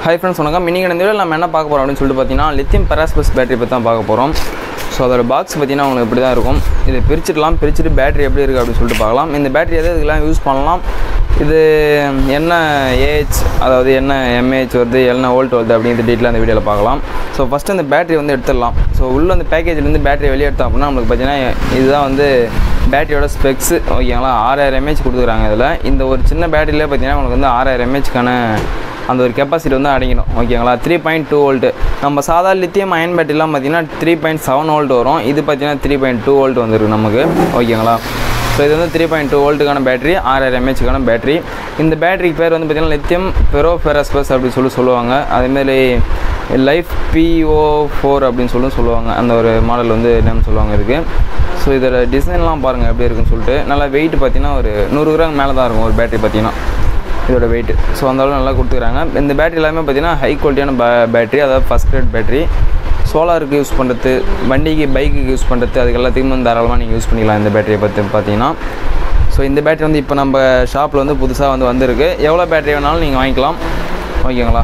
hi friends வணக்கம் இன்னைக்கு இந்த வீடியோவில் நம்ம என்ன பார்க்க போகிறோம் அப்படின்னு சொல்லிட்டு பார்த்தீங்கன்னா லித்தியம் பெராஸ்பஸ் பேட்டரி பற்றி தான் பார்க்க போகிறோம் ஸோ அதோட பாக்ஸ் பார்த்தீங்கன்னா உங்களுக்கு இப்படி தான் இருக்கும் இதை பிரிச்சுடலாம் பிரிச்சுட்டு பேட்டரி எப்படி இருக்குது அப்படின்னு சொல்லிட்டு பார்க்கலாம் இந்த பேட்டரி எது இதுக்கெல்லாம் யூஸ் பண்ணலாம் இது என்ன ஏஹெச் அதாவது என்ன எம்ஏஹெச் வருது என்ன வோல்ட் வருது அப்படிங்கிற டீட்டெயில் அந்த வீடியோவில் பார்க்கலாம் ஸோ ஃபஸ்ட்டு அந்த பேட்டரி வந்து எடுத்துடலாம் ஸோ உள்ள அந்த பேக்கேஜ்லேருந்து பேட்டரி வெளியே எடுத்தோம் அப்படின்னா நம்மளுக்கு பார்த்தீங்கன்னா இதுதான் வந்து பேட்டரியோட ஸ்பெக்ஸு ஓகேங்களா ஆறாயிரம் எம்ஏஹெச் கொடுத்துருக்காங்க இதில் இந்த ஒரு சின்ன பேட்டரியிலே பார்த்தீங்கன்னா உங்களுக்கு வந்து ஆறாயிரம் எம்ஏஹெச்க்கான அந்த ஒரு கெப்பாசிட்டி வந்து அடங்கிடும் ஓகேங்களா த்ரீ பாயிண்ட் டூ வோல்ட்டு நம்ம சாதா லித்தியம் அயன் பேட்டரிலாம் பார்த்தீங்கன்னா த்ரீ பாயிண்ட் செவன் வோல்ட் வரும் இது பார்த்தீங்கன்னா த்ரீ பாயிண்ட் டூ வோல்ட் வந்துருக்கு நமக்கு ஓகேங்களா ஸோ இது வந்து த்ரீ பாயிண்ட் டூ வோல்ட்டுக்கான பேட்டரி ஆறாயிரம் எம்ஏஹெச்சுக்கான பேட்டரி இந்த பேட்டரிக்கு பேர் வந்து பார்த்தீங்கன்னா லித்தியம் பெரோ ஃபெரஸ்பஸ் அப்படின்னு சொல்லி சொல்லுவாங்க அதேமாரி லைஃப் பிஓ ஃபோர் அப்படின்னு சொல்லி சொல்லுவாங்க அந்த ஒரு மாடல் வந்து என்னன்னு சொல்லுவாங்க இதுக்கு ஸோ இதோட டிசைன்லாம் பாருங்கள் எப்படி இருக்குன்னு சொல்லிட்டு நல்லா வெயிட் பார்த்தீங்கன்னா ஒரு நூறு கிராம் மேலே தான் இருக்கும் ஒரு பேட்டரி பார்த்தீங்கன்னா இதோட வெயிட் ஸோ அந்த அளவு நல்லா கொடுத்துருக்காங்க இந்த பேட்டரி எல்லாமே பார்த்தீங்கன்னா ஹை குவாலிட்டியான பே பேட்டரி அதாவது ஃபஸ்ட் கிரேட் பேட்டரி சோலாருக்கு யூஸ் பண்ணுறது வண்டிக்கு பைக்குக்கு யூஸ் பண்ணுறது அதுக்கு எல்லாத்துக்குமே வந்து தாராளமாக நீங்கள் யூஸ் பண்ணிக்கலாம் இந்த பேட்டரியை பற்றி பார்த்தீங்கன்னா ஸோ இந்த பேட்டரி வந்து இப்போ நம்ம ஷாப்பில் வந்து புதுசாக வந்து வந்திருக்கு எவ்வளோ பேட்டரி வேணாலும் நீங்கள் வாங்கிக்கலாம் ஓகேங்களா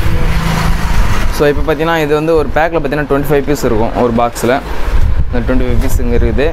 ஸோ இப்போ பார்த்தீங்கன்னா இது வந்து ஒரு பேக்கில் பார்த்தீங்கன்னா டுவெண்ட்டி ஃபைவ் பீஸ் இருக்கும் ஒரு பாக்ஸில் இந்த டுவெண்ட்டி ஃபைவ் பீஸ் இங்கே இருக்குது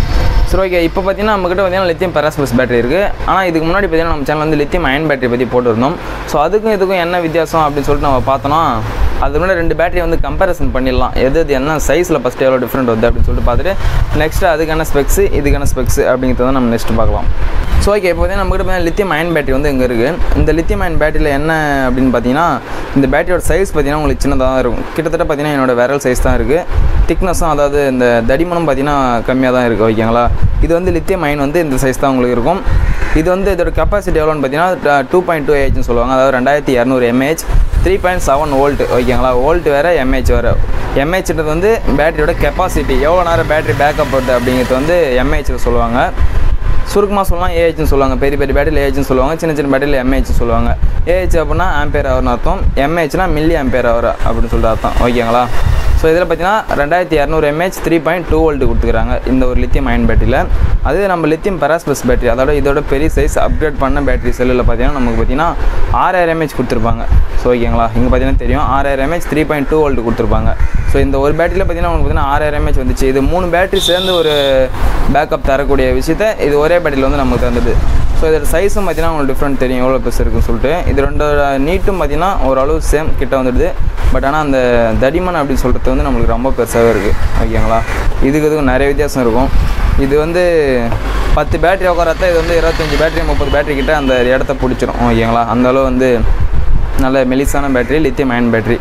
சரி ஓகே இப்போ பார்த்தீங்கன்னா நம்மக்கிட்ட பார்த்தீங்கன்னா லித்தியம் பெராஸ்பஸ் பேட்டரி இருக்குது ஆனால் இதுக்கு முன்னாடி பார்த்தீங்கன்னா நம்ம சேனல் வந்து லித்தியம் அயன் பேட்டரி பற்றி போட்டிருந்தோம் ஸோ அதுக்கும் இதுக்கும் என்ன வித்தியாசம் அப்படின்னு சொல்லிட்டு நம்ம பார்த்தோன்னா அது முன்னாடி ரெண்டு பேட்டரி வந்து கம்பேரிசன் பண்ணிடலாம் எது எது என்ன சைஸில் ஃபஸ்ட்டு எவ்வளோ டிஃப்ரெண்ட் வருது அப்படின்னு சொல்லிட்டு பார்த்துட்டு நெக்ஸ்ட்டு அதுக்கான ஸ்பெக்ஸு இதுக்கான ஸ்பெக்ஸு அப்படிங்கிறத நம்ம நெக்ஸ்ட் பார்க்கலாம் ஸோ ஓகே இப்போ பார்த்தீங்கன்னா நம்மகிட்ட பார்த்தீங்கன்னா லித்தியம் அயன் பேட்டரி வந்து இங்கே இருக்குது இந்த லித்தியம் அயன் பேட்டரியில் என்ன அப்படின்னு பார்த்தீங்கன்னா இந்த பேட்டரியோட சைஸ் பார்த்தீங்கன்னா உங்களுக்கு சின்னதாக தான் இருக்கும் கிட்டத்தட்ட பார்த்தீங்கன்னா என்னோட விரல் சைஸ் தான் இருக்குது திக்னஸும் அதாவது இந்த தடிமனும் பார்த்தீங்கன்னா கம்மியாக தான் இருக்குது ஓகேங்களா இது வந்து லித்தியம் அயன் வந்து இந்த சைஸ் தான் உங்களுக்கு இருக்கும் இது வந்து இதோட கெப்பாசிட்டி எவ்வளோன்னு பார்த்தீங்கன்னா டூ பாயிண்ட் டூ ஏஹெச்னு சொல்லுவாங்க அதாவது ரெண்டாயிரத்தி இரநூறு mAh three point seven volt ஓகேங்களா வோல்ட் வேறு எம்ஏஹெச் வேறு எம்ஏஹெச்ன்றது வந்து பேட்டரியோட கெப்பாசிட்டி எவ்வளோ நேரம் பேட்டரி பேக்கப் வருது அப்படிங்கிறது வந்து எம்ஏஹெச்சில் சொல்லுவாங்க சுருக்கமாக சொல்லலாம் ஏஹெச்னு சொல்லுவாங்க பெரிய பெரிய பேட்டரியில் ஏஹெச்னு சொல்லுவாங்க சின்ன சின்ன பேட்டரியில் எம்ஏஹெச் சொல்லுவாங்க ஏஹெச் அப்படின்னா ஆம்பேர் ஹவர்னு அர்த்தம் எம்ஏஹெச்னா மில்லி ஆம்பேர் ஹவர் அப்படின்னு சொல்லிட்டு அர்த்தம் ஓகேங்களா ஸோ இதில் பார்த்தீங்கன்னா ரெண்டாயிரத்தி இரநூறு mAh three point two volt கொடுத்துருக்காங்க இந்த ஒரு லித்தியம் அயன் பேட்டரியில் அதே நம்ம லித்தியம் பெராஸ்பஸ் பேட்டரி அதோட இதோட பெரிய சைஸ் அப்கிரேட் பண்ண பேட்டரி செல்லில் பார்த்தீங்கன்னா நமக்கு பார்த்தீங்கன்னா ஆறாயிரம் எம்ஏஹெச் கொடுத்துருப்பாங்க ஸோ ஓகேங்களா இங்கே பார்த்தீங்கன்னா தெரியும் ஆறாயிரம் mAh three point two volt கொடுத்துருப்பாங்க ஸோ இந்த ஒரு பேட்டரியில் பார்த்தீங்கன்னா உங்களுக்கு பார்த்தீங்கன்னா ஆறாயிரம் எம்ஏஹெச் வந்துச்சு இது மூணு பேட்டரி சேர்ந்து ஒரு பேக்கப் தரக்கூடிய விஷயத்த இது ஒரே பேட்டரியில் வந்து நமக்கு தந்தது ஸோ இதோட சைஸும் பார்த்தீங்கன்னா உங்களுக்கு டிஃப்ரெண்ட் தெரியும் எவ்வளோ பெருசு இருக்குன்னு சொல்லிட்டு இது ரெண்டோட நீட்டும் பார்த்தீங்கன்னா ஓரளவு சேம் கிட்ட வந்துடுது பட் ஆனால் அந்த தடிமன் அப்படின்னு சொல்கிறது வந்து நம்மளுக்கு ரொம்ப பெருசாகவே இருக்குது ஓகேங்களா இதுக்கு இதுக்கும் நிறைய வித்தியாசம் இருக்கும் இது வந்து பத்து பேட்டரி உட்காரத்த இது வந்து இருபத்தஞ்சி பேட்டரி முப்பது பேட்டரி கிட்ட அந்த இடத்த பிடிச்சிரும் ஓகேங்களா அந்த அளவு வந்து நல்ல மெலிசான பேட்டரி லித்தியம் அயன் பேட்டரி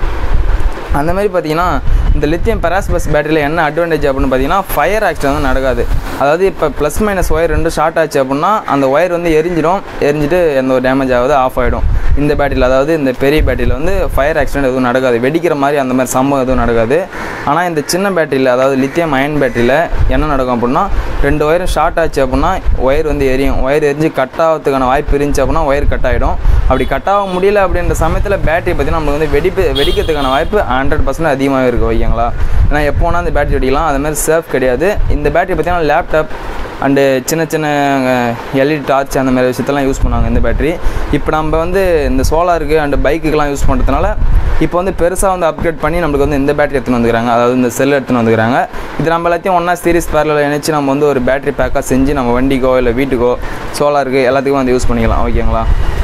அந்த மாதிரி பார்த்தீங்கன்னா இந்த லித்தியம் பெராஸ்பஸ் பேட்டரியில் என்ன அட்வான்டேஜ் அப்படின்னு பார்த்தீங்கன்னா ஃபயர் ஆக்சிடென்ட் வந்து நடக்காது அதாவது இப்போ ப்ளஸ் மைனஸ் ஒயர் ரெண்டும் ஷார்ட் ஆச்சு அப்படின்னா அந்த ஒயர் வந்து எரிஞ்சிடும் எரிஞ்சிட்டு எந்த ஒரு டேமேஜ் ஆகுது ஆஃப் ஆகிடும் இந்த பேட்டரியில் அதாவது இந்த பெரிய பேட்டரியில் வந்து ஃபயர் ஆக்சிடென்ட் எதுவும் நடக்காது வெடிக்கிற மாதிரி அந்த மாதிரி சம்பவம் எதுவும் நடக்காது ஆனால் இந்த சின்ன பேட்டரியில் அதாவது லித்தியம் அயன் பேட்டரியில் என்ன நடக்கும் அப்படின்னா ரெண்டு ஒயரும் ஷார்ட் ஆச்சு அப்படின்னா ஒயர் வந்து எரியும் ஒயர் எரிஞ்சு கட் ஆகிறதுக்கான வாய்ப்பு இருந்துச்சு அப்படின்னா ஒயர் கட் ஆகிடும் அப்படி கட் ஆக முடியல அப்படின்ற சமயத்தில் பேட்டரி பார்த்தீங்கன்னா நம்மளுக்கு வந்து வெடிப்பு வெடிக்கிறதுக்கான வாய்ப்பு ஹண்ட்ரட் பர்சன்ட் அதிகமாகவே இருக்குது ஓகேங்களா ஏன்னா எப்போ வேணால் அந்த பேட்டரி வெடிக்கலாம் அது மாதிரி சேஃப் கிடையாது இந்த பேட்டரி பார்த்தீங்கன்னா லேப்டாப் அண்டு சின்ன சின்ன எல்இடி டார்ச் அந்த மாதிரி விஷயத்தெல்லாம் யூஸ் பண்ணுவாங்க இந்த பேட்டரி இப்போ நம்ம வந்து இந்த சோலாருக்கு அண்டு பைக்குக்கெலாம் யூஸ் பண்ணுறதுனால இப்போ வந்து பெருசாக வந்து அப்கிரேட் பண்ணி நம்மளுக்கு வந்து இந்த பேட்டரி எடுத்துன்னு வந்துக்கிறாங்க அதாவது இந்த செல் எடுத்துன்னு வந்துக்கிறாங்க இது நம்ம எல்லாத்தையும் ஒன்றா சீரிஸ் பேரில் இணைச்சு நம்ம வந்து ஒரு பேட்டரி பேக்காக செஞ்சு நம்ம வண்டிக்கோ இல்லை வீட்டுக்கோ சோலாருக்கு எல்லாத்துக்கும் வந்து யூஸ் பண்ணிக்கலாம் ஓகேங்களா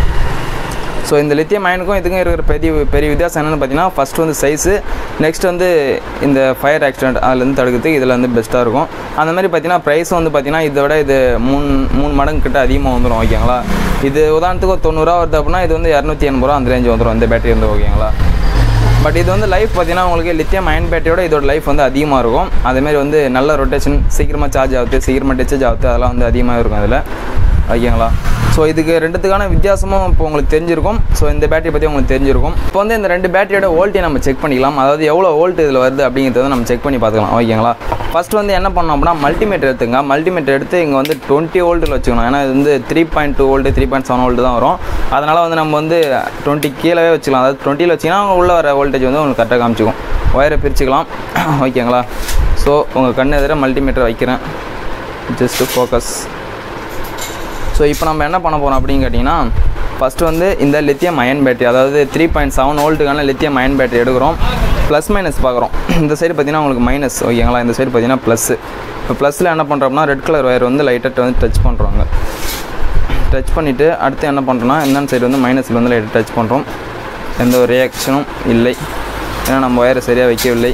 ஸோ இந்த லித்தியம் அயனுக்கும் இதுக்கும் இருக்கிற பெரிய பெரிய வித்தியாசம் என்னென்னு பார்த்தீங்கன்னா ஃபஸ்ட் வந்து சைஸு நெக்ஸ்ட் வந்து இந்த ஃபயர் ஆக்சிடென்ட் அதுலேருந்து தடுக்கிறதுக்கு இதில் வந்து பெஸ்ட்டாக இருக்கும் அந்த மாதிரி பார்த்தீங்கன்னா ப்ரைஸும் வந்து பார்த்தீங்கன்னா இதை விட இது மூணு மூணு மடங்கு கிட்ட அதிகமாக வந்துடும் ஓகேங்களா இது உதாரணத்துக்கு ஒரு தொண்ணூறுரூவா வருது அப்படின்னா இது வந்து இரநூத்தி எண்பது ரூபா அந்த ரேஞ்ச் வந்துடும் இந்த பேட்டரி வந்து ஓகேங்களா பட் இது வந்து லைஃப் பார்த்தீங்கன்னா உங்களுக்கு லித்தியம் அயன் பேட்டரியோட இதோட லைஃப் வந்து அதிகமாக இருக்கும் அதேமாரி வந்து நல்ல ரொட்டேஷன் சீக்கிரமாக சார்ஜ் ஆகுது சீக்கிரமாக டிஸ்சார்ஜ் ஆகுது அதெல்லாம் வந்து அதிகமாக இருக்கும் அதில் ஓகேங்களா ஸோ இதுக்கு ரெண்டுத்துக்கான வித்தியாசமும் இப்போ உங்களுக்கு தெரிஞ்சிருக்கும் ஸோ இந்த பேட்டரி பற்றி உங்களுக்கு தெரிஞ்சிருக்கும் இப்போ வந்து இந்த ரெண்டு பேட்டரியோட வோல்ட்டை நம்ம செக் பண்ணிக்கலாம் அதாவது எவ்வளோ வோல்ட் இதில் வருது அப்படிங்கிறத நம்ம செக் பண்ணி பார்த்துக்கலாம் ஓகேங்களா ஃபஸ்ட் வந்து என்ன பண்ணோம் அப்படின்னா மல்டிமீட்டர் எடுத்துங்க மல்டிமீட்டர் எடுத்து இங்கே வந்து டுவெண்ட்டி வோல்ட்டில் வச்சுக்கணும் ஏன்னா இது வந்து three point two volt three point seven volt தான் வரும் அதனால் வந்து நம்ம வந்து டுவெண்ட்டி கீழே வச்சுக்கலாம் அதாவது டுவெண்ட்டியில் வச்சிங்கன்னா அவங்க உள்ள வர வோல்டேஜ் வந்து உங்களுக்கு கரெக்டாக காமிச்சிக்கும் ஒயரை பிரிச்சுக்கலாம் ஓகேங்களா ஸோ உங்கள் கண்ணு எதிர மல்டிமீட்டர் வைக்கிறேன் ஜஸ்ட்டு ஃபோக்கஸ் ஸோ இப்போ நம்ம என்ன பண்ண போகிறோம் அப்படின்னு கேட்டிங்கன்னா ஃபஸ்ட்டு வந்து இந்த லித்தியம் அயன் பேட்டரி அதாவது த்ரீ பாயிண்ட் செவன் வோல்ட்டுக்கான லித்தியம் அயன் பேட்டரி எடுக்கிறோம் ப்ளஸ் மைனஸ் பார்க்குறோம் இந்த சைடு பார்த்தீங்கன்னா உங்களுக்கு மைனஸ் ஓகேங்களா இந்த சைடு பார்த்தீங்கன்னா ப்ளஸ்ஸு இப்போ ப்ளஸில் என்ன பண்ணுறோம்னா ரெட் கலர் ஒயர் வந்து லைட்டாக வந்து டச் பண்ணுறாங்க டச் பண்ணிவிட்டு அடுத்து என்ன பண்ணுறோம்னா இந்த சைடு வந்து மைனஸில் வந்து லைட்டாக டச் பண்ணுறோம் எந்த ஒரு ரியாக்ஷனும் இல்லை ஏன்னா நம்ம ஒயரை சரியாக வைக்கவில்லை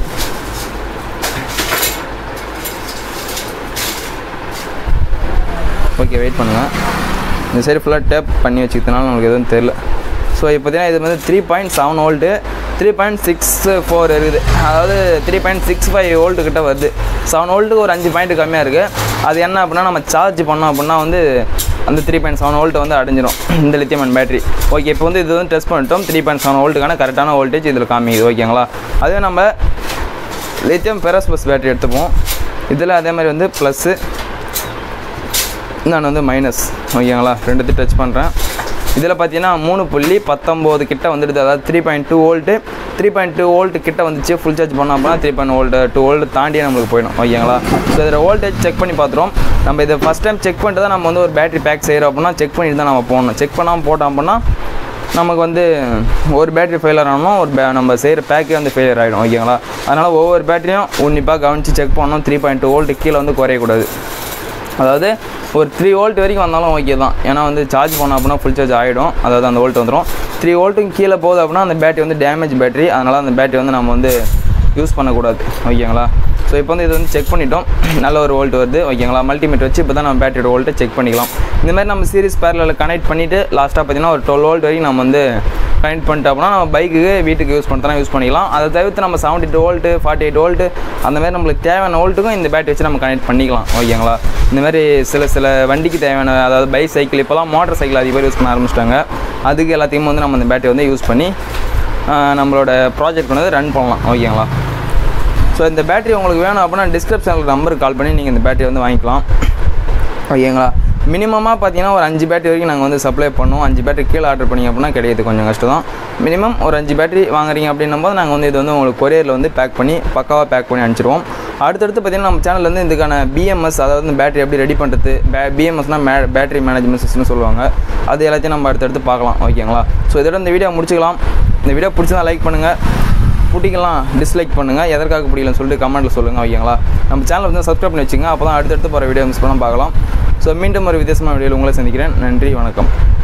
ஓகே வெயிட் பண்ணுங்கள் இந்த சைடு ஃபுல்லாக டேப் பண்ணி வச்சுக்கிறதுனால நம்மளுக்கு எதுவும் தெரில ஸோ இப்போ பார்த்தீங்கன்னா இது வந்து three point seven volt three point six four இருக்குது அதாவது three point six five volt கிட்ட வருது செவன் வோல்ட்டுக்கு ஒரு அஞ்சு பாயிண்ட் கம்மியாக இருக்குது அது என்ன அப்படின்னா நம்ம சார்ஜ் பண்ணோம் அப்படின்னா வந்து அந்த த்ரீ பாயிண்ட் செவன் வோல்ட் வந்து அடைஞ்சிரும் இந்த லித்தியம் பேட்டரி ஓகே இப்போ வந்து இது வந்து டெஸ்ட் பண்ணிட்டோம் த்ரீ பாயிண்ட் செவன் வோல்ட்டுக்கான கரெக்டான வோல்டேஜ் இதில் காமிக்குது ஓகேங்களா அதே நம்ம லித்தியம் பெராஸ்பஸ் பேட்டரி எடுத்துப்போம் இதில் அதே மாதிரி வந்து ப்ளஸ்ஸு நான் வந்து மைனஸ் ஓகேங்களா ரெண்டுத்தையும் டச் பண்ணுறேன் இதில் பார்த்தீங்கன்னா மூணு புள்ளி பத்தொம்போது கிட்ட வந்துடுது அதாவது three point two volt three point two volt கிட்ட வந்துச்சு ஃபுல் சார்ஜ் பண்ணோம் அப்படின்னா three point volt two volt தாண்டியே நம்மளுக்கு போயிடும் ஓகேங்களா ஸோ இதில் வோல்டேஜ் செக் பண்ணி பார்த்துருவோம் நம்ம இதை ஃபஸ்ட் டைம் செக் பண்ணிட்டு தான் நம்ம வந்து ஒரு பேட்டரி பேக் செய்கிறோம் அப்படின்னா செக் பண்ணிட்டு தான் நம்ம போகணும் செக் பண்ணாமல் போட்டோம் அப்படின்னா நமக்கு வந்து ஒரு பேட்டரி ஃபெயிலியர் ஆகணும் ஒரு பே நம்ம செய்கிற பேக்கே வந்து ஃபெயிலியர் ஆகிடும் ஓகேங்களா அதனால் ஒவ்வொரு பேட்டரியும் உன்னிப்பாக கவனித்து செக் பண்ணணும் த்ரீ பாயிண்ட் டூ வோல்ட்டு கீழே வந்து குறையக்கூடாது அதாவது ஒரு த்ரீ வோல்ட் வரைக்கும் வந்தாலும் ஓகே தான் ஏன்னா வந்து சார்ஜ் பண்ணோம் அப்படின்னா ஃபுல் சார்ஜ் ஆகிடும் அதாவது அந்த வோல்ட் வந்துடும் த்ரீ வோல்ட்டுக்கு கீழே போகுது அப்படின்னா அந்த பேட்டரி வந்து டேமேஜ் பேட்டரி அதனால் அந்த பேட்டரி வந்து நம்ம வந்து யூஸ் பண்ணக்கூடாது ஓகேங்களா ஸோ இப்போ வந்து இது வந்து செக் பண்ணிட்டோம் நல்ல ஒரு வோல்ட் வருது ஓகேங்களா மல்டிமீட்டர் வச்சு இப்போ தான் நம்ம பேட்டரியோட வோல்ட்டை செக் பண்ணிக்கலாம் இந்த மாதிரி நம்ம சீரிஸ் பேரலில் கனெக்ட் பண்ணிவிட்டு லாஸ்ட்டாக பார்த்தீங்கன்னா ஒரு டுவெல் வோல்ட் வரைக்கும் நம்ம வந்து கனெக்ட் பண்ணிட்டோம் அப்படின்னா நம்ம பைக்குக்கு வீட்டுக்கு யூஸ் பண்ணுறதா யூஸ் பண்ணிக்கலாம் அதை தவிர்த்து நம்ம seventy two volt forty eight volt அந்த மாதிரி நம்மளுக்கு தேவையான வோல்ட்டுக்கும் இந்த பேட்டரி வச்சு நம்ம கனெக்ட் பண்ணிக்கலாம் ஓகேங்களா இந்த மாதிரி சில சில வண்டிக்கு தேவையான அதாவது பைக் சைக்கிள் இப்போலாம் மோட்டர் சைக்கிள் அதிக பேர் யூஸ் பண்ண ஆரம்பிச்சிட்டாங்க அதுக்கு எல்லாத்தையும் வந்து நம்ம இந்த பேட்டரி வந்து யூஸ் பண்ணி ஆஹ், நம்மளோட ப்ராஜெக்ட் வந்து ரன் பண்ணலாம் ஓகேங்களா ஸோ இந்த பேட்டரி உங்களுக்கு வேணும் அப்படின்னா டிஸ்கிரிப்ஷனில் நம்பருக்கு கால் பண்ணி நீங்கள் இந்த பேட்டரி வந்து வாங்கிக்கலாம் ஓகேங்களா மினிமமாக பார்த்தீங்கன்னா ஒரு அஞ்சு பேட்டரி வரைக்கும் நாங்கள் வந்து சப்ளை பண்ணுவோம் அஞ்சு பேட்டரி கீழே ஆர்டர் பண்ணிங்க அப்படின்னா கிடையாது கொஞ்சம் கஷ்டம் தான் மினிமம் ஒரு அஞ்சு பேட்டரி வாங்குறீங்க அப்படின்னும் போது நாங்கள் வந்து இது வந்து உங்களுக்கு கொரியரில் வந்து பேக் பண்ணி பக்காவாக பேக் பண்ணி அனுப்பிச்சிடுவோம் அடுத்தடுத்து பார்த்தீங்கன்னா நம்ம சேனலில் வந்து இதுக்கான பிஎம்எஸ் அதாவது இந்த பேட்டரி எப்படி ரெடி பண்ணுறது பே பிஎம்எஸ்னால் மே பேட்டரி மேனேஜ்மெண்ட் சிஸ்டம்னு சொல்லுவாங்க அது எல்லாத்தையும் நம்ம அடுத்தடுத்து பார்க்கலாம் ஓகேங்களா ஸோ இதோட இந்த வீடியோ முடிச்சுக்கலாம் இந்த வீடியோ பிடிச்சதா லைக் பண்ணுங்கள் பிடிக்கலாம் டிஸ்லைக் பண்ணுங்கள் எதற்காக பிடிக்கலன்னு சொல்லிட்டு கமெண்ட்டில் சொல்லுங்கள் ஓகேங்களா நம்ம சேனலை வந்து சப்ஸ்கிரைப் பண்ணி வச்சுங்க அப்போ தான் அடுத்தடுத்து போகிற வீடியோ மிஸ் பண்ணால் பார்க்கலாம் ஸோ மீண்டும் ஒரு வித்தியாசமான வீடியோவில் உங்களை சந்திக்கிறேன் நன்றி வணக்கம்